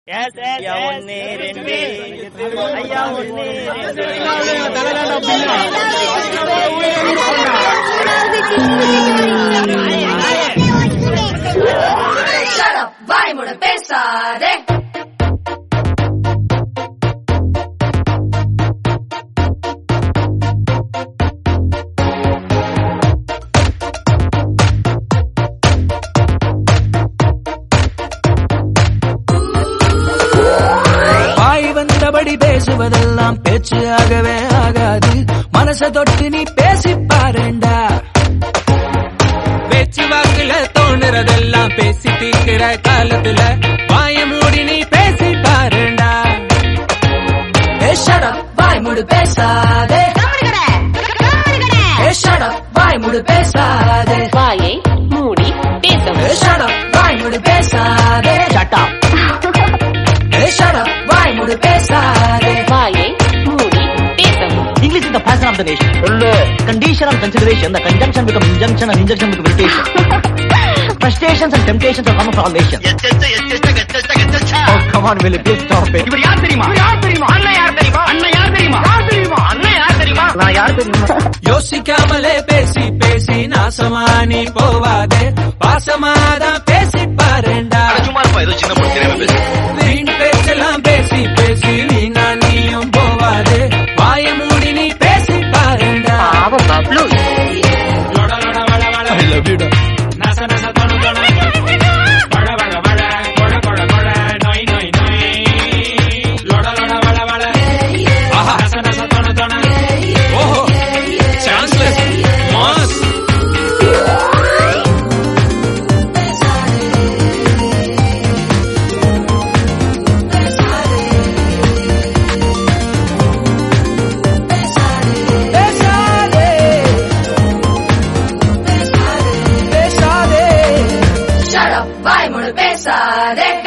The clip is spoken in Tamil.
ஐயா ஒன்னு ரெண்டு ஐயா ஒன்னு ரெண்டு Shut up, வாய் மூட பேசாதே வாய் வந்தபடி பேசுவதெல்லாம் பேச்சு ஆகவே ஆகாது மனச தொட்டு நீ பேசி பாருண்டா பேச்சு வாக்குல தோணுறதெல்லாம் பேசி தீர்க்கிற காலத்துல வாய மூடி நீ பேசி பாருண்டா ஏ shut up, வாய் மூடு பேசாதே ஏ shut up, வாய் மூடு பேசாதே வாயை மூடி பேசவும் ஏ shut up, வாய் மூடு பேசாதே Shut up. ஏ shut up, வாய் மூடு பேசாதே வாயை மூடி பேசவும் English is the passion of the nation. Condition and consideration, the conjunction become injunction and injunction become irritation. Frustrations and temptations are common for all nations. Oh, come on, Willie, please stop it. இவர் யார் தெரியுமா யார் தெரியுமா அண்ணன் யார் தெரியுமா அண்ணன் யார் தெரியுமா யார் தெரியுமா அண்ணன் யார் தெரியுமா நான் யார் தெரியுமா யோசிக்காமலே பேசி பேசி நாசமா நீ போவாதே பாசமாதான் பேசி பாருண்டா சும்மா இருப்பா ஏதோ சின்ன பொண்ணு தெரியாம பேசு வீண் பேச்செல்லாம் பேசி பேசி வீணா நீயும் போவாதே வாய மூடி நீ பேசி பாருண்டா லொட லொட வள வள I love you, டா. நச நச தொண தொண வள வள வள கொட கொட கொட நொய் நொய் நொய் லொட லொட வள வள ஆஹா நச நச தொண தொண ஓஹோ சான்ஸ்லெஸ் மாஸ் பேசாதே பேசாதே shut up, வாய் மூடு பேசாதே